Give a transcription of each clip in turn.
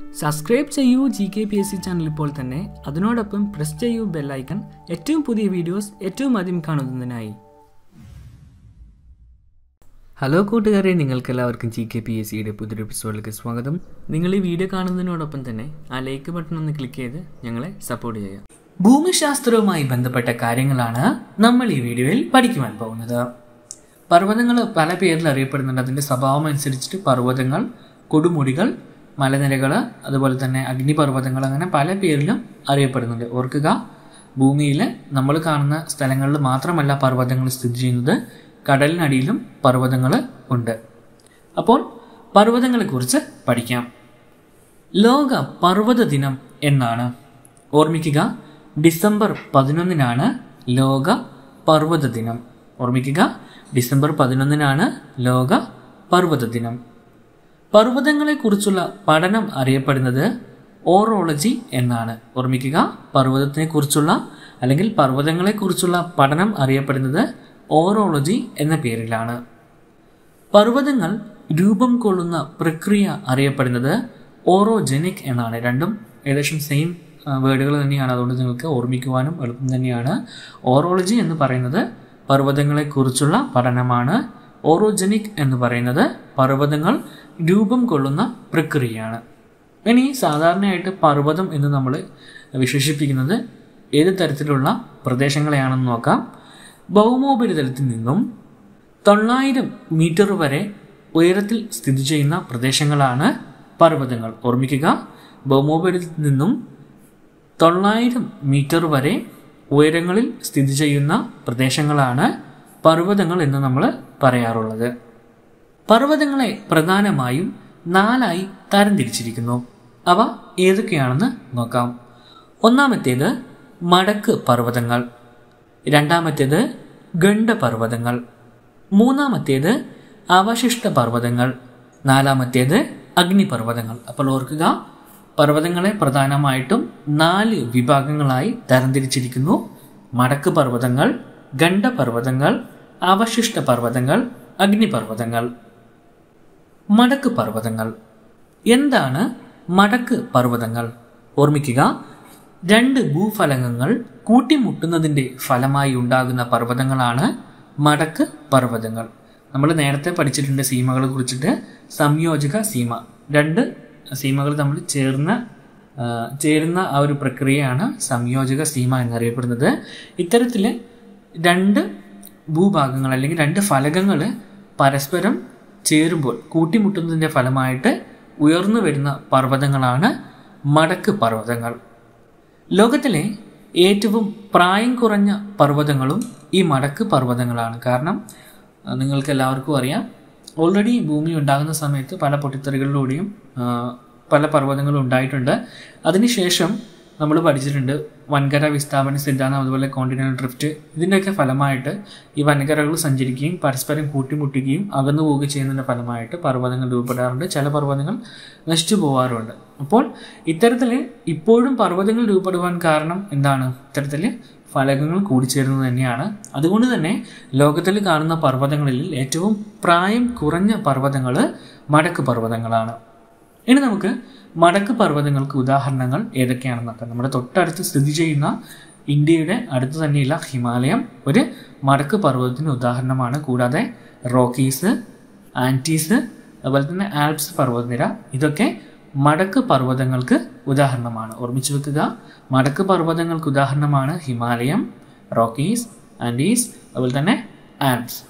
subscribe ചെയ്യൂ G K P S C channel ഇപ്പോൾ തന്നെ അതിനോടൊപ്പം പ്രസ് ചെയ്യൂ ബെല്ലൈക്കൺ ഏറ്റവും പുതിയ വീഡിയോസ് ഏറ്റവും ആദ്യം കാണുന്നതിനായി ഹലോ കൂട്ടുകാരെ നിങ്ങൾക്ക് എല്ലാവർക്കും ജി കെ പി എസ് സിയുടെ പുതിയൊരു എപ്പിസോഡിലേക്ക് സ്വാഗതം നിങ്ങൾ ഈ വീഡിയോ കാണുന്നതിനോടൊപ്പം തന്നെ ആ ലൈക്ക് ബട്ടൺ ഒന്ന് ക്ലിക്ക് ചെയ്ത് ഞങ്ങളെ സപ്പോർട്ട് ചെയ്യാം ഭൂമിശാസ്ത്രവുമായി ബന്ധപ്പെട്ട കാര്യങ്ങളാണ് നമ്മൾ ഈ വീഡിയോയിൽ പഠിക്കുവാൻ പോകുന്നത് പർവ്വതങ്ങൾ പല പേരിൽ അറിയപ്പെടുന്നുണ്ട് അതിൻ്റെ സ്വഭാവം അനുസരിച്ചിട്ട് പർവ്വതങ്ങൾ കൊടുമുടികൾ മലനിരകൾ അതുപോലെ തന്നെ അഗ്നിപർവ്വതങ്ങൾ അങ്ങനെ പല പേരിലും അറിയപ്പെടുന്നുണ്ട് ഓർക്കുക ഭൂമിയിൽ നമ്മൾ കാണുന്ന സ്ഥലങ്ങളിൽ മാത്രമല്ല പർവ്വതങ്ങൾ സ്ഥിതി ചെയ്യുന്നത് കടലിനടിയിലും പർവ്വതങ്ങൾ ഉണ്ട് അപ്പോൾ പർവ്വതങ്ങളെക്കുറിച്ച് പഠിക്കാം ലോക പർവ്വത ദിനം എന്നാണ് ഓർമ്മിക്കുക ഡിസംബർ പതിനൊന്നിനാണ് ലോക പർവ്വത ദിനം ഓർമ്മിക്കുക ഡിസംബർ പതിനൊന്നിനാണ് ലോക പർവ്വത ദിനം പർവ്വതങ്ങളെക്കുറിച്ചുള്ള പഠനം അറിയപ്പെടുന്നത് ഓറോളജി എന്നാണ് ഓർമ്മിക്കുക പർവ്വതത്തിനെക്കുറിച്ചുള്ള അല്ലെങ്കിൽ പർവ്വതങ്ങളെക്കുറിച്ചുള്ള പഠനം അറിയപ്പെടുന്നത് ഓറോളജി എന്ന പേരിലാണ് പർവ്വതങ്ങൾ രൂപം കൊള്ളുന്ന പ്രക്രിയ അറിയപ്പെടുന്നത് ഓറോജനിക് എന്നാണ് രണ്ടും ഏകദേശം സെയിം വേർഡുകൾ തന്നെയാണ് അതുകൊണ്ട് നിങ്ങൾക്ക് ഓർമ്മിക്കുവാനും എളുപ്പം തന്നെയാണ് ഓറോളജി എന്ന് പറയുന്നത് പർവ്വതങ്ങളെക്കുറിച്ചുള്ള പഠനമാണ് ഓറോജനിക് എന്ന് പറയുന്നത് പർവ്വതങ്ങൾ രൂപം കൊള്ളുന്ന പ്രക്രിയയാണ് ഇനി സാധാരണയായിട്ട് പർവ്വതം എന്ന് നമ്മൾ വിശേഷിപ്പിക്കുന്നത് ഏത് തരത്തിലുള്ള പ്രദേശങ്ങളെയാണെന്ന് നോക്കാം ഭൗമോപരിതലത്തിൽ നിന്നും തൊള്ളായിരം മീറ്റർ വരെ ഉയരത്തിൽ സ്ഥിതി ചെയ്യുന്ന പ്രദേശങ്ങളാണ് പർവ്വതങ്ങൾ ഓർമ്മിക്കുക ഭൗമോപരിതലത്തിൽ നിന്നും തൊള്ളായിരം മീറ്റർ വരെ ഉയരങ്ങളിൽ സ്ഥിതി ചെയ്യുന്ന പ്രദേശങ്ങളാണ് പർവ്വതങ്ങൾ എന്ന് നമ്മൾ പറയാറുള്ളത് പർവ്വതങ്ങളെ പ്രധാനമായും നാലായി തരംതിരിച്ചിരിക്കുന്നു അവ ഏതൊക്കെയാണെന്ന് നോക്കാം ഒന്നാമത്തേത് മടക്ക് പർവ്വതങ്ങൾ രണ്ടാമത്തേത് ഗണ്ഡപർവ്വതങ്ങൾ മൂന്നാമത്തേത് അവശിഷ്ട പർവ്വതങ്ങൾ നാലാമത്തേത് അഗ്നിപർവ്വതങ്ങൾ അപ്പോൾ ഓർക്കുക പർവ്വതങ്ങളെ പ്രധാനമായിട്ടും നാല് വിഭാഗങ്ങളായി തരംതിരിച്ചിരിക്കുന്നു മടക്ക് പർവ്വതങ്ങൾ ഗണ്ഡപർവ്വതങ്ങൾ അവശിഷ്ട പർവ്വതങ്ങൾ അഗ്നിപർവ്വതങ്ങൾ മടക്ക് പർവ്വതങ്ങൾ എന്താണ് മടക്ക് പർവ്വതങ്ങൾ ഓർമ്മിക്കുക രണ്ട് ഭൂഫലകങ്ങൾ കൂട്ടിമുട്ടുന്നതിൻ്റെ ഫലമായി ഉണ്ടാകുന്ന പർവ്വതങ്ങളാണ് മടക്ക് പർവ്വതങ്ങൾ നമ്മൾ നേരത്തെ പഠിച്ചിട്ടുണ്ട് സീമകളെ കുറിച്ചിട്ട് സംയോജക സീമ രണ്ട് സീമകൾ തമ്മിൽ ചേർന്ന ചേരുന്ന ആ ഒരു പ്രക്രിയയാണ് സംയോജക സീമ എന്നറിയപ്പെടുന്നത് ഇത്തരത്തിൽ രണ്ട് ഭൂഭാഗങ്ങൾ അല്ലെങ്കിൽ രണ്ട് ഫലകങ്ങൾ പരസ്പരം ചേരുമ്പോൾ കൂട്ടിമുട്ടുന്നതിൻ്റെ ഫലമായിട്ട് ഉയർന്നു വരുന്ന പർവ്വതങ്ങളാണ് മടക്ക് പർവ്വതങ്ങൾ ലോകത്തിലെ ഏറ്റവും പ്രായം കുറഞ്ഞ പർവ്വതങ്ങളും ഈ മടക്ക് പർവ്വതങ്ങളാണ് കാരണം നിങ്ങൾക്ക് എല്ലാവർക്കും അറിയാം ഓൾറെഡി ഭൂമി ഉണ്ടാകുന്ന സമയത്ത് പല പൊട്ടിത്തെറികളിലൂടെയും പല പർവ്വതങ്ങളും ഉണ്ടായിട്ടുണ്ട് അതിനുശേഷം നമ്മൾ പഠിച്ചിട്ടുണ്ട് വൻകര വിസ്ഥാപന സിദ്ധാന്തം അതുപോലെ കോണ്ടിനെൻ്റൽ ഡ്രിഫ്റ്റ് ഇതിൻ്റെയൊക്കെ ഫലമായിട്ട് ഈ വൻകരകൾ സഞ്ചരിക്കുകയും പരസ്പരം കൂട്ടിമുട്ടുകയും അകന്നു പോവുകയും ചെയ്യുന്നതിൻ്റെ ഫലമായിട്ട് പർവ്വതങ്ങൾ രൂപപ്പെടാറുണ്ട് ചില പർവ്വതങ്ങൾ നശിച്ചു പോകാറുണ്ട് അപ്പോൾ ഇത്തരത്തിൽ ഇപ്പോഴും പർവ്വതങ്ങൾ രൂപപ്പെടുവാൻ കാരണം എന്താണ് ഇത്തരത്തിൽ ഫലകങ്ങൾ കൂടിച്ചേരുന്നത് തന്നെയാണ് അതുകൊണ്ട് തന്നെ ലോകത്തിൽ കാണുന്ന പർവ്വതങ്ങളിൽ ഏറ്റവും പ്രായം കുറഞ്ഞ പർവ്വതങ്ങൾ മടക്ക് പർവ്വതങ്ങളാണ് ഇനി നമുക്ക് മടക്ക് പർവ്വതങ്ങൾക്ക് ഉദാഹരണങ്ങൾ ഏതൊക്കെയാണെന്ന് നോക്കാം നമ്മുടെ തൊട്ടടുത്ത് സ്ഥിതി ചെയ്യുന്ന ഇന്ത്യയുടെ അടുത്ത് തന്നെയുള്ള ഹിമാലയം ഒരു മടക്ക് പർവ്വതത്തിന് ഉദാഹരണമാണ് കൂടാതെ റോക്കീസ് ആൻറ്റീസ് അതുപോലെ തന്നെ ആൽപ്സ് പർവ്വതനിര ഇതൊക്കെ മടക്ക് പർവ്വതങ്ങൾക്ക് ഉദാഹരണമാണ് ഓർമ്മിച്ചു വെക്കുക മടക്ക് പർവ്വതങ്ങൾക്ക് ഉദാഹരണമാണ് ഹിമാലയം റോക്കീസ് ആൻറ്റീസ് അതുപോലെ തന്നെ ആൽപ്സ്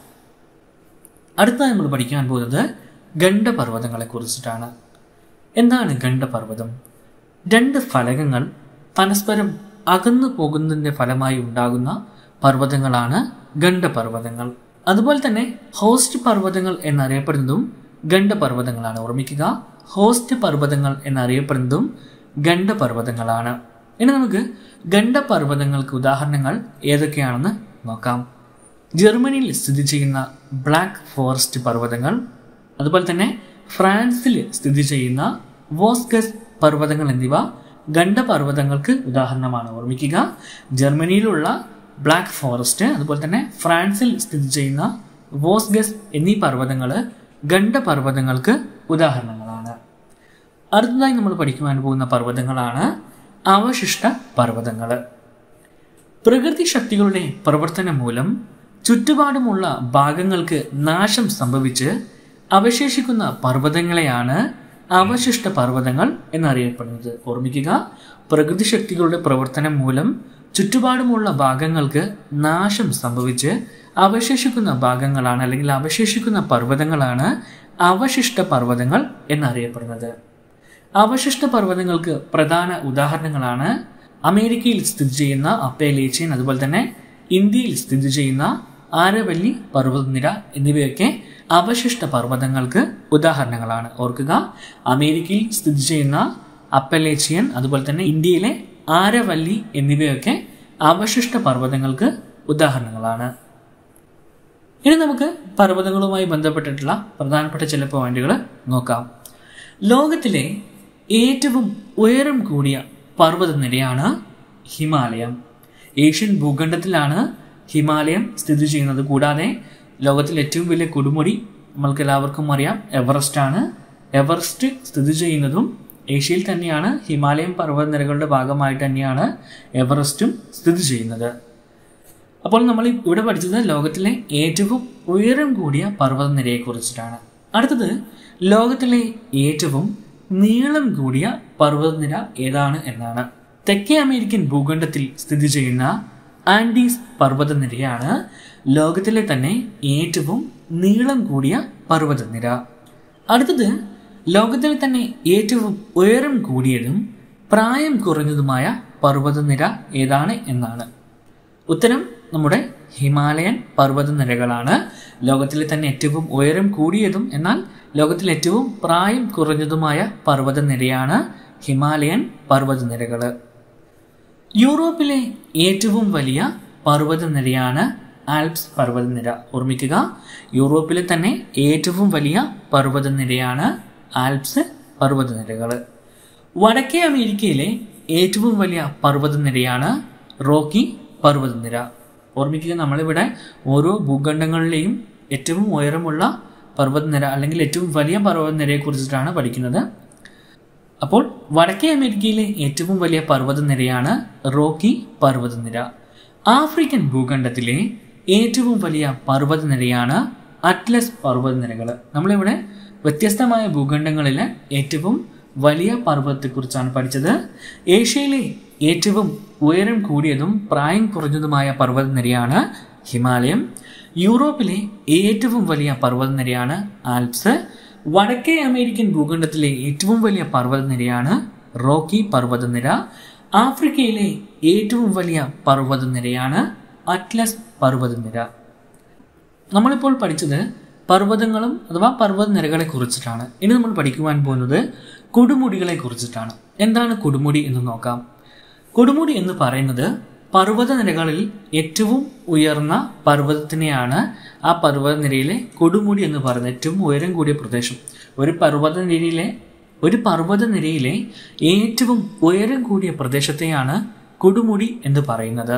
അടുത്തതായി നമ്മൾ പഠിക്കാൻ പോകുന്നത് ഗണ്ഡപർവ്വതങ്ങളെ കുറിച്ചിട്ടാണ് എന്താണ് ഗണ്ഡപർവ്വതം രണ്ട് ഫലകങ്ങൾ പരസ്പരം അകന്നു പോകുന്നതിൻ്റെ ഫലമായി ഉണ്ടാകുന്ന പർവ്വതങ്ങളാണ് ഗണ്ഡപർവ്വതങ്ങൾ അതുപോലെ തന്നെ ഹോസ്റ്റ് പർവ്വതങ്ങൾ എന്നറിയപ്പെടുന്നതും ഗണ്ഡപർവ്വതങ്ങളാണ് ഓർമ്മിക്കുക ഹോസ്റ്റ് പർവ്വതങ്ങൾ എന്നറിയപ്പെടുന്നതും ഗണ്ഡപർവ്വതങ്ങളാണ് ഇനി നമുക്ക് ഗണ്ഡപർവ്വതങ്ങൾക്ക് ഉദാഹരണങ്ങൾ ഏതൊക്കെയാണെന്ന് നോക്കാം ജർമ്മനിയിൽ സ്ഥിതി ചെയ്യുന്ന ബ്ലാക്ക് ഫോറസ്റ്റ് പർവ്വതങ്ങൾ അതുപോലെ തന്നെ ഫ്രാൻസിൽ സ്ഥിതി ചെയ്യുന്ന വോസ്ഗസ് പർവ്വതങ്ങൾ എന്നിവ ഗണ്ഡപർവ്വതങ്ങൾക്ക് ഉദാഹരണമാണ് ഓർമ്മിക്കുക ജർമ്മനിയിലുള്ള ബ്ലാക്ക് ഫോറസ്റ്റ് അതുപോലെ തന്നെ ഫ്രാൻസിൽ സ്ഥിതി ചെയ്യുന്ന വോസ്ഗസ് എന്നീ പർവ്വതങ്ങൾ ഗണ്ഡപർവ്വതങ്ങൾക്ക് ഉദാഹരണങ്ങളാണ് അടുത്തതായി നമ്മൾ പഠിക്കുവാൻ പോകുന്ന പർവ്വതങ്ങളാണ് അവശിഷ്ട പർവ്വതങ്ങൾ പ്രകൃതി ശക്തികളുടെ പ്രവർത്തനം മൂലം ചുറ്റുപാടുമുള്ള ഭാഗങ്ങൾക്ക് നാശം സംഭവിച്ച് അവശേഷിക്കുന്ന പർവ്വതങ്ങളെയാണ് അവശിഷ്ട പർവ്വതങ്ങൾ എന്നറിയപ്പെടുന്നത് ഓർമ്മിക്കുക പ്രകൃതി ശക്തികളുടെ പ്രവർത്തനം മൂലം ചുറ്റുപാടുമുള്ള ഭാഗങ്ങൾക്ക് നാശം സംഭവിച്ച് അവശേഷിക്കുന്ന ഭാഗങ്ങളാണ് അല്ലെങ്കിൽ അവശേഷിക്കുന്ന പർവ്വതങ്ങളാണ് അവശിഷ്ട പർവ്വതങ്ങൾ എന്നറിയപ്പെടുന്നത് അവശിഷ്ട പർവ്വതങ്ങൾക്ക് പ്രധാന ഉദാഹരണങ്ങളാണ് അമേരിക്കയിൽ സ്ഥിതി ചെയ്യുന്ന അപ്പേലേച്ചിയൻ അതുപോലെ തന്നെ ഇന്ത്യയിൽ സ്ഥിതി ചെയ്യുന്ന ആരവല്ലി പർവ്വതനിര എന്നിവയൊക്കെ അവശിഷ്ട പർവ്വതങ്ങൾക്ക് ഉദാഹരണങ്ങളാണ് ഓർക്കുക അമേരിക്കയിൽ സ്ഥിതി ചെയ്യുന്ന അപ്പലേച്ചിയൻ അതുപോലെ തന്നെ ഇന്ത്യയിലെ ആരവല്ലി എന്നിവയൊക്കെ അവശിഷ്ട പർവ്വതങ്ങൾക്ക് ഉദാഹരണങ്ങളാണ് ഇനി നമുക്ക് പർവ്വതങ്ങളുമായി ബന്ധപ്പെട്ടിട്ടുള്ള പ്രധാനപ്പെട്ട ചില പോയിന്റുകൾ നോക്കാം ലോകത്തിലെ ഏറ്റവും ഉയരം കൂടിയ പർവ്വതനിരയാണ് ഹിമാലയം ഏഷ്യൻ ഭൂഖണ്ഡത്തിലാണ് ഹിമാലയം സ്ഥിതി ചെയ്യുന്നത് കൂടാതെ ലോകത്തിലെ ഏറ്റവും വലിയ കൊടുമുടി നമ്മൾക്ക് എല്ലാവർക്കും അറിയാം എവറസ്റ്റ് ആണ് എവറസ്റ്റ് സ്ഥിതി ചെയ്യുന്നതും ഏഷ്യയിൽ തന്നെയാണ് ഹിമാലയൻ പർവ്വതനിരകളുടെ ഭാഗമായിട്ട് തന്നെയാണ് എവറസ്റ്റും സ്ഥിതി ചെയ്യുന്നത് അപ്പോൾ നമ്മൾ ഇവിടെ പഠിച്ചത് ലോകത്തിലെ ഏറ്റവും ഉയരം കൂടിയ പർവ്വതനിരയെ കുറിച്ചിട്ടാണ് അടുത്തത് ലോകത്തിലെ ഏറ്റവും നീളം കൂടിയ പർവ്വതനിര ഏതാണ് എന്നാണ് തെക്കേ അമേരിക്കൻ ഭൂഖണ്ഡത്തിൽ സ്ഥിതി ചെയ്യുന്ന ആൻഡീസ് പർവ്വതനിരയാണ് ലോകത്തിലെ തന്നെ ഏറ്റവും നീളം കൂടിയ പർവ്വതനിര അടുത്തത് ലോകത്തിലെ തന്നെ ഏറ്റവും ഉയരം കൂടിയതും പ്രായം കുറഞ്ഞതുമായ പർവ്വതനിര ഏതാണ് എന്നാണ് ഉത്തരം നമ്മുടെ ഹിമാലയൻ പർവ്വതനിരകളാണ് ലോകത്തിലെ തന്നെ ഏറ്റവും ഉയരം കൂടിയതും എന്നാൽ ലോകത്തിൽ ഏറ്റവും പ്രായം കുറഞ്ഞതുമായ പർവ്വതനിരയാണ് ഹിമാലയൻ പർവ്വതനിരകൾ യൂറോപ്പിലെ ഏറ്റവും വലിയ പർവ്വതനിരയാണ് ആൽപ്സ് പർവ്വതനിര ഓർമ്മിക്കുക യൂറോപ്പിലെ തന്നെ ഏറ്റവും വലിയ പർവ്വതനിരയാണ് ആൽപ്സ് പർവ്വതനിരകൾ വടക്കേ അമേരിക്കയിലെ ഏറ്റവും വലിയ പർവ്വതനിരയാണ് റോക്കി പർവ്വതനിര ഓർമ്മിക്കുക നമ്മളിവിടെ ഓരോ ഭൂഖണ്ഡങ്ങളിലെയും ഏറ്റവും ഉയരമുള്ള പർവ്വതനിര അല്ലെങ്കിൽ ഏറ്റവും വലിയ പർവ്വതനിരയെ കുറിച്ചിട്ടാണ് പഠിക്കുന്നത് അപ്പോൾ വടക്കേ അമേരിക്കയിലെ ഏറ്റവും വലിയ പർവ്വതനിരയാണ് റോക്കി പർവ്വതനിര ആഫ്രിക്കൻ ഭൂഖണ്ഡത്തിലെ ഏറ്റവും വലിയ പർവ്വതനിരയാണ് അറ്റ്ലസ് പർവ്വതനിരകൾ നമ്മളിവിടെ വ്യത്യസ്തമായ ഭൂഖണ്ഡങ്ങളിലെ ഏറ്റവും വലിയ പർവ്വതത്തെക്കുറിച്ചാണ് പഠിച്ചത് ഏഷ്യയിലെ ഏറ്റവും ഉയരം കൂടിയതും പ്രായം കുറഞ്ഞതുമായ പർവ്വതനിരയാണ് ഹിമാലയം യൂറോപ്പിലെ ഏറ്റവും വലിയ പർവ്വതനിരയാണ് ആൽപ്സ് വടക്കേ അമേരിക്കൻ ഭൂഖണ്ഡത്തിലെ ഏറ്റവും വലിയ പർവ്വതനിരയാണ് റോക്കി പർവ്വതനിര ആഫ്രിക്കയിലെ ഏറ്റവും വലിയ പർവ്വതനിരയാണ് അറ്റ്ലസ് പർവ്വതനിര നമ്മളിപ്പോൾ പഠിച്ചത് പർവ്വതങ്ങളും അഥവാ പർവ്വതനിരകളെ കുറിച്ചിട്ടാണ് ഇനി നമ്മൾ പഠിക്കുവാൻ പോകുന്നത് കൊടുമുടികളെ കുറിച്ചിട്ടാണ് എന്താണ് കൊടുമുടി എന്ന് നോക്കാം കൊടുമുടി എന്ന് പറയുന്നത് പർവ്വതനിരകളിൽ ഏറ്റവും ഉയർന്ന പർവ്വതത്തിനെയാണ് ആ പർവ്വതനിരയിലെ കൊടുമുടി എന്ന് പറയുന്നത് ഏറ്റവും ഉയരം കൂടിയ പ്രദേശം ഒരു പർവ്വതനിരയിലെ ഒരു പർവ്വതനിരയിലെ ഏറ്റവും ഉയരം കൂടിയ പ്രദേശത്തെയാണ് കൊടുമുടി എന്ന് പറയുന്നത്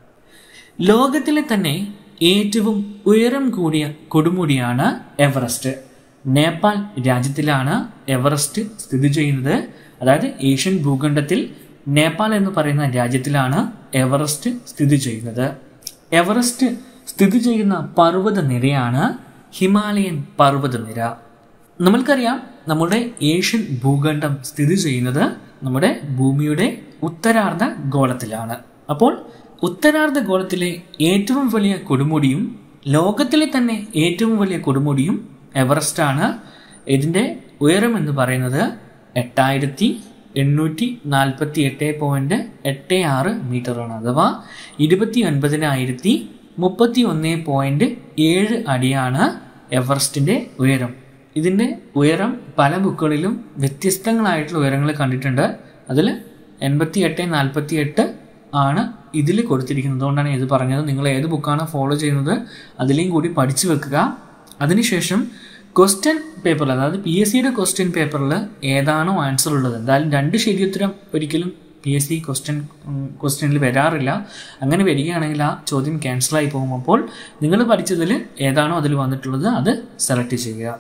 ലോകത്തിലെ തന്നെ ഏറ്റവും ഉയരം കൂടിയ കൊടുമുടിയാണ് എവറസ്റ്റ് നേപ്പാൾ രാജ്യത്തിലാണ് എവറസ്റ്റ് സ്ഥിതി ചെയ്യുന്നത് അതായത് ഏഷ്യൻ ഭൂഖണ്ഡത്തിൽ നേപ്പാൾ എന്ന് പറയുന്ന രാജ്യത്തിലാണ് എവറസ്റ്റ് സ്ഥിതി ചെയ്യുന്നത് എവറസ്റ്റ് സ്ഥിതി ചെയ്യുന്ന പർവ്വത നിരയാണ് ഹിമാലയൻ പർവ്വതനിര നമ്മൾക്കറിയാം നമ്മുടെ ഏഷ്യൻ ഭൂഖണ്ഡം സ്ഥിതി ചെയ്യുന്നത് നമ്മുടെ ഭൂമിയുടെ ഉത്തരാർദ്ധ ഗോളത്തിലാണ് അപ്പോൾ ഉത്തരാർദ്ധ ഗോളത്തിലെ ഏറ്റവും വലിയ കൊടുമുടിയും ലോകത്തിലെ തന്നെ ഏറ്റവും വലിയ കൊടുമുടിയും എവറസ്റ്റ് ആണ് ഇതിൻ്റെ ഉയരം എന്ന് പറയുന്നത് എട്ടായിരത്തി എണ്ണൂറ്റി നാൽപ്പത്തി എട്ട് പോയിന്റ് എട്ട് ആറ് മീറ്ററാണ് അഥവാ ഇരുപത്തി ഒൻപതിനായിരത്തി മുപ്പത്തി ഒന്ന് പോയിന്റ് ഏഴ് അടിയാണ് എവറസ്റ്റിന്റെ ഉയരം ഇതിന്റെ ഉയരം പല ബുക്കുകളിലും വ്യത്യസ്തങ്ങളായിട്ടുള്ള ഉയരങ്ങൾ കണ്ടിട്ടുണ്ട് അതിൽ എൺപത്തി എട്ട് നാൽപ്പത്തി എട്ട് ആണ് ഇതിൽ കൊടുത്തിരിക്കുന്നത് അതുകൊണ്ടാണ് ഇത് പറഞ്ഞത് നിങ്ങൾ ഏത് ബുക്കാണ് ഫോളോ ചെയ്യുന്നത് അതിലേയും കൂടി പഠിച്ചു വെക്കുക അതിനുശേഷം ക്വസ്റ്റ്യൻ പേപ്പറിൽ അതായത് പി എസ് സിയുടെ ക്വസ്റ്റ്യൻ പേപ്പറിൽ ഏതാണോ ആൻസർ ഉള്ളത് എന്തായാലും രണ്ട് ശരിയുത്തരം ഒരിക്കലും പി എസ് സി ക്വസ്റ്റ്യൻ ക്വസ്റ്റ്യനിൽ വരാറില്ല അങ്ങനെ വരികയാണെങ്കിൽ ആ ചോദ്യം ക്യാൻസലായി പോകും അപ്പോൾ നിങ്ങൾ പഠിച്ചതിൽ ഏതാണോ അതിൽ വന്നിട്ടുള്ളത് അത് സെലക്ട് ചെയ്യുക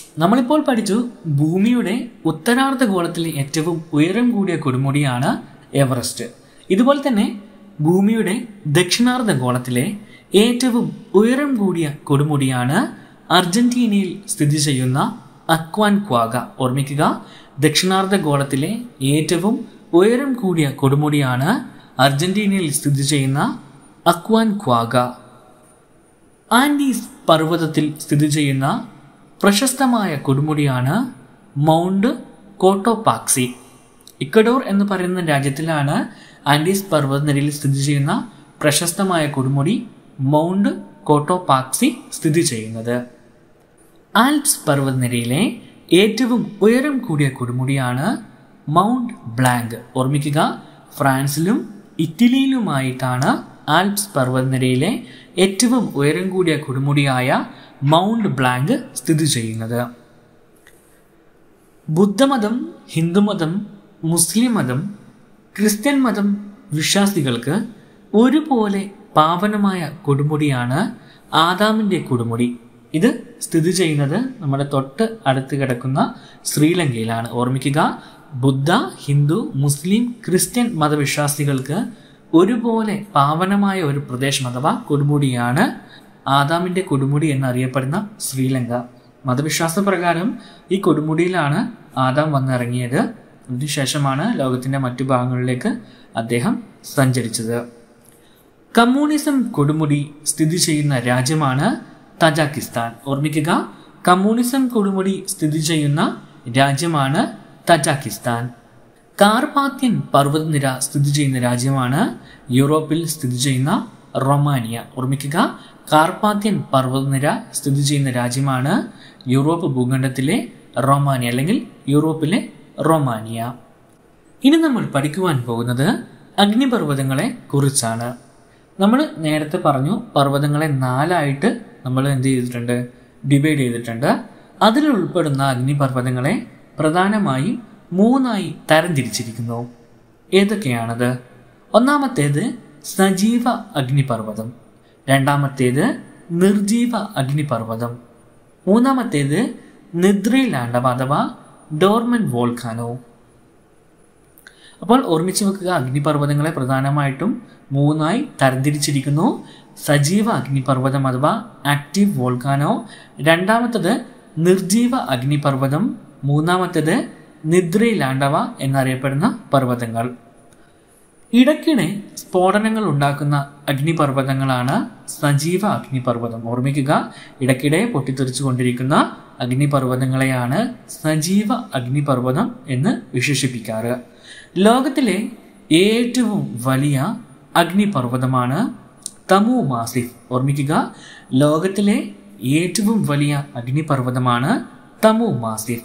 നമ്മളിപ്പോൾ പഠിച്ചു ഭൂമിയുടെ ഉത്തരാർദ്ധ ഗോളത്തിലെ ഏറ്റവും ഉയരം കൂടിയ കൊടുമുടിയാണ് എവറസ്റ്റ് ഇതുപോലെ തന്നെ ഭൂമിയുടെ ദക്ഷിണാർദ്ധ ഗോളത്തിലെ ഏറ്റവും ഉയരം കൂടിയ കൊടുമുടിയാണ് അർജന്റീനയിൽ സ്ഥിതി ചെയ്യുന്ന അക്വാൻ ക്വാഗ ഓർമ്മിക്കുക ദക്ഷിണാർദ്ധ ഗോളത്തിലെ ഏറ്റവും ഉയരം കൂടിയ കൊടുമുടിയാണ് അർജന്റീനയിൽ സ്ഥിതി ചെയ്യുന്ന അക്വാൻ ക്വാഗ ആൻഡീസ് പർവ്വതത്തിൽ സ്ഥിതി ചെയ്യുന്ന പ്രശസ്തമായ കൊടുമുടിയാണ് മൗണ്ട് കോട്ടോപാക്സി ഇക്കഡോർ എന്ന് പറയുന്ന രാജ്യത്തിലാണ് ആൻഡീസ് പർവ്വതനിരയിൽ സ്ഥിതി ചെയ്യുന്ന പ്രശസ്തമായ കൊടുമുടി മൗണ്ട് കോട്ടോപാക്സി സ്ഥിതി ചെയ്യുന്നത് ആൽപ്സ് പർവ്വതനിരയിലെ ഏറ്റവും ഉയരം കൂടിയ കൊടുമുടിയാണ് മൗണ്ട് ബ്ലാങ്ക് ഓർമ്മിക്കുക ഫ്രാൻസിലും ഇറ്റലിയിലുമായിട്ടാണ് ആൽപ്സ് പർവ്വതനിരയിലെ ഏറ്റവും ഉയരം കൂടിയ കൊടുമുടിയായ മൗണ്ട് ബ്ലാങ്ക് സ്ഥിതി ചെയ്യുന്നത് ബുദ്ധമതം ഹിന്ദുമതം മുസ്ലിം മതം ക്രിസ്ത്യൻ മതം വിശ്വാസികൾക്ക് ഒരുപോലെ പാവനമായ കൊടുമുടിയാണ് ആദാമിൻ്റെ കൊടുമുടി ഇത് സ്ഥിതി ചെയ്യുന്നത് നമ്മുടെ തൊട്ട് അടുത്ത് കിടക്കുന്ന ശ്രീലങ്കയിലാണ് ഓർമ്മിക്കുക ബുദ്ധ ഹിന്ദു മുസ്ലിം ക്രിസ്ത്യൻ മതവിശ്വാസികൾക്ക് ഒരുപോലെ പാവനമായ ഒരു പ്രദേശം അഥവാ കൊടുമുടിയാണ് ആദാമിൻ്റെ കൊടുമുടി എന്നറിയപ്പെടുന്ന ശ്രീലങ്ക മതവിശ്വാസ പ്രകാരം ഈ കൊടുമുടിയിലാണ് ആദാം വന്നിറങ്ങിയത് അതിനുശേഷമാണ് ലോകത്തിൻ്റെ മറ്റു ഭാഗങ്ങളിലേക്ക് അദ്ദേഹം സഞ്ചരിച്ചത് കമ്മ്യൂണിസം കൊടുമുടി സ്ഥിതി ചെയ്യുന്ന രാജ്യമാണ് തജാക്കിസ്ഥാൻ ഓർമ്മിക്കുക കമ്മ്യൂണിസം കൊടുമുടി സ്ഥിതി ചെയ്യുന്ന രാജ്യമാണ് തജാക്കിസ്ഥാൻ കാർപാത്യൻ പർവ്വതനിര സ്ഥിതി ചെയ്യുന്ന രാജ്യമാണ് യൂറോപ്പിൽ സ്ഥിതി ചെയ്യുന്ന റൊമാനിയ ഓർമ്മിക്കുക കാർപാത്യൻ പർവ്വതനിര സ്ഥിതി ചെയ്യുന്ന രാജ്യമാണ് യൂറോപ്പ് ഭൂഖണ്ഡത്തിലെ റൊമാനിയ അല്ലെങ്കിൽ യൂറോപ്പിലെ റൊമാനിയ ഇനി നമ്മൾ പഠിക്കുവാൻ പോകുന്നത് അഗ്നിപർവ്വതങ്ങളെ കുറിച്ചാണ് നമ്മൾ നേരത്തെ പറഞ്ഞു പർവ്വതങ്ങളെ നാലായിട്ട് നമ്മൾ എന്ത് ചെയ്തിട്ടുണ്ട് ഡിവൈഡ് ചെയ്തിട്ടുണ്ട് അതിൽ ഉൾപ്പെടുന്ന അഗ്നിപർവ്വതങ്ങളെ പ്രധാനമായും മൂന്നായി തരംതിരിച്ചിരിക്കുന്നു ഏതൊക്കെയാണത് ഒന്നാമത്തേത് സജീവ അഗ്നിപർവ്വതം രണ്ടാമത്തേത് നിർജീവ അഗ്നിപർവ്വതം മൂന്നാമത്തേത് നിദ്രയിലാണ്ടവ അഥവാ ഡോർമൻ വോൾക്കാനോ അപ്പോൾ ഓർമ്മിച്ച് വെക്കുക അഗ്നിപർവ്വതങ്ങളെ പ്രധാനമായിട്ടും മൂന്നായി തരംതിരിച്ചിരിക്കുന്നു സജീവ അഗ്നിപർവ്വതം അഥവാ ആക്റ്റീവ് വോൾക്കാനോ രണ്ടാമത്തത് നിർജീവ അഗ്നിപർവ്വതം മൂന്നാമത്തേത് നിദ്രയിലാണ്ടവ എന്നറിയപ്പെടുന്ന പർവ്വതങ്ങൾ ഇടയ്ക്കിടെ സ്ഫോടനങ്ങൾ ഉണ്ടാക്കുന്ന അഗ്നിപർവ്വതങ്ങളാണ് സജീവ അഗ്നിപർവ്വതം ഓർമ്മിക്കുക ഇടയ്ക്കിടെ പൊട്ടിത്തെറിച്ചു കൊണ്ടിരിക്കുന്ന അഗ്നിപർവ്വതങ്ങളെയാണ് സജീവ അഗ്നിപർവ്വതം എന്ന് വിശേഷിപ്പിക്കാറ് ലോകത്തിലെ ഏറ്റവും വലിയ അഗ്നിപർവ്വതമാണ് തമു മാസിഫ് ഓർമ്മിക്കുക ലോകത്തിലെ ഏറ്റവും വലിയ അഗ്നിപർവ്വതമാണ് തമു മാസിഫ്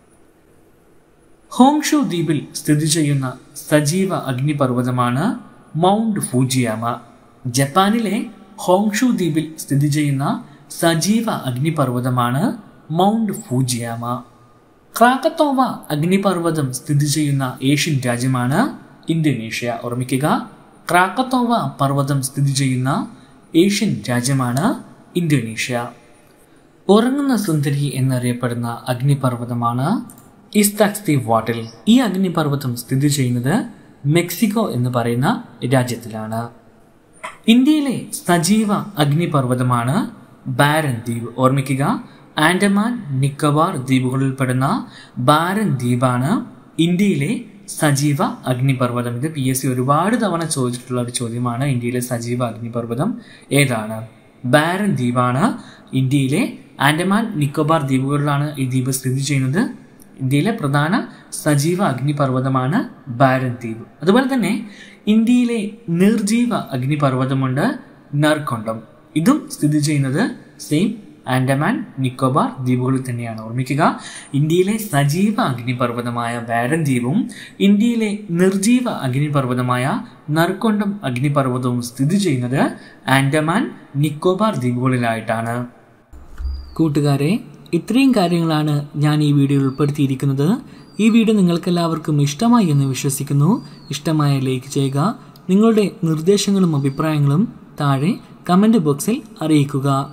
ഹോങ്ഷു ദ്വീപിൽ സ്ഥിതി ചെയ്യുന്ന സജീവ അഗ്നിപർവ്വതമാണ് മൗണ്ട് ഫൂജിയാമ ജപ്പാനിലെ ഹോങ്ഷു ദ്വീപിൽ സ്ഥിതി ചെയ്യുന്ന സജീവ അഗ്നിപർവ്വതമാണ് മൗണ്ട് ഫൂജിയാമ ക്രാക്കത്തോവ അഗ്നിപർവ്വതം സ്ഥിതി ചെയ്യുന്ന ഏഷ്യൻ രാജ്യമാണ് ഇന്തോനേഷ്യ ഓർമ്മിക്കുക ക്രാക്കത്തോവ പർവ്വതം സ്ഥിതി ചെയ്യുന്ന ഏഷ്യൻ രാജ്യമാണ് ഇന്തോനേഷ്യ ഉറങ്ങുന്ന സുന്ദരി എന്നറിയപ്പെടുന്ന അഗ്നിപർവ്വതമാണ് ഇസ്താക്സ്തി വാട്ടിൽ ഈ അഗ്നിപർവ്വതം സ്ഥിതി ചെയ്യുന്നത് മെക്സിക്കോ എന്ന് പറയുന്ന രാജ്യത്തിലാണ് ഇന്ത്യയിലെ സജീവ അഗ്നിപർവ്വതമാണ് ബാരൻ ദ്വീപ് ഓർമ്മിക്കുക ആൻഡമാൻ നിക്കോബാർ ദ്വീപുകളിൽപ്പെടുന്ന ബാരൻ ദ്വീപാണ് ഇന്ത്യയിലെ സജീവ അഗ്നിപർവ്വതം ഇത് പി എസ് സി ഒരുപാട് തവണ ചോദിച്ചിട്ടുള്ള ഒരു ചോദ്യമാണ് ഇന്ത്യയിലെ സജീവ അഗ്നിപർവ്വതം ഏതാണ് ബാരൻ ദ്വീപാണ് ഇന്ത്യയിലെ ആൻഡമാൻ നിക്കോബാർ ദ്വീപുകളിലാണ് ഈ ദ്വീപ് സ്ഥിതി ചെയ്യുന്നത് ഇന്ത്യയിലെ പ്രധാന സജീവ അഗ്നിപർവ്വതമാണ് ബാരൻ ദ്വീപ് അതുപോലെ തന്നെ ഇന്ത്യയിലെ നിർജീവ അഗ്നിപർവ്വതമുണ്ട് നർക്കൊണ്ടം ഇതും സ്ഥിതി ചെയ്യുന്നത് സെയിം ആൻഡമാൻ നിക്കോബാർ ദ്വീപുകളിൽ തന്നെയാണ് ഓർമ്മിക്കുക ഇന്ത്യയിലെ സജീവ അഗ്നിപർവ്വതമായ ബാരൻ ദ്വീപും ഇന്ത്യയിലെ നിർജീവ അഗ്നിപർവ്വതമായ നർക്കൊണ്ടം അഗ്നിപർവ്വതവും സ്ഥിതി ചെയ്യുന്നത് ആൻഡമാൻ നിക്കോബാർ ദ്വീപുകളിലായിട്ടാണ് കൂട്ടുകാരെ ഇത്രയും കാര്യങ്ങളാണ് ഞാൻ ഈ വീഡിയോയിൽ ഉൾപ്പെടുത്തിയിരിക്കുന്നത് ഈ വീഡിയോ നിങ്ങൾക്കെല്ലാവർക്കും ഇഷ്ടമായി എന്ന് വിശ്വസിക്കുന്നു ഇഷ്ടമായ ലൈക്ക് ചെയ്യുക നിങ്ങളുടെ നിർദ്ദേശങ്ങളും അഭിപ്രായങ്ങളും താഴെ കമൻറ്റ് ബോക്സിൽ അറിയിക്കുക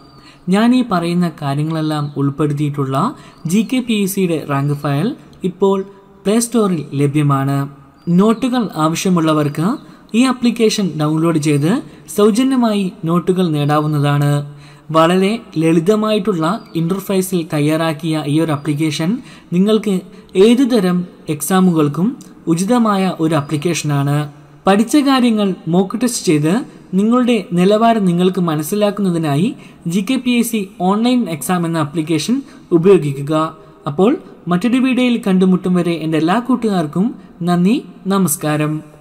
ഞാൻ ഈ പറയുന്ന കാര്യങ്ങളെല്ലാം ഉൾപ്പെടുത്തിയിട്ടുള്ള ജി കെ പി എസ് സിയുടെ റാങ്ക് ഫയൽ ഇപ്പോൾ പ്ലേ സ്റ്റോറിൽ ലഭ്യമാണ് നോട്ടുകൾ ആവശ്യമുള്ളവർക്ക് ഈ ആപ്ലിക്കേഷൻ ഡൗൺലോഡ് ചെയ്ത് സൗജന്യമായി നോട്ടുകൾ നേടാവുന്നതാണ് വളരെ ലളിതമായിട്ടുള്ള ഇൻ്റർഫേസിൽ തയ്യാറാക്കിയ ഈ ഒരു ആപ്ലിക്കേഷൻ നിങ്ങൾക്ക് ഏതു തരം എക്സാമുകൾക്കും ഉചിതമായ ഒരു ആപ്ലിക്കേഷനാണ് പഠിച്ച കാര്യങ്ങൾ മോക്ക് ടെസ്റ്റ് ചെയ്ത് നിങ്ങളുടെ നിലവാരം നിങ്ങൾക്ക് മനസ്സിലാക്കുന്നതിനായി G K P S C online exam എന്ന ആപ്ലിക്കേഷൻ ഉപയോഗിക്കുക അപ്പോൾ മറ്റൊരു വീഡിയോയിൽ കണ്ടുമുട്ടും വരെ എൻ്റെ എല്ലാ കൂട്ടുകാർക്കും നന്ദി നമസ്കാരം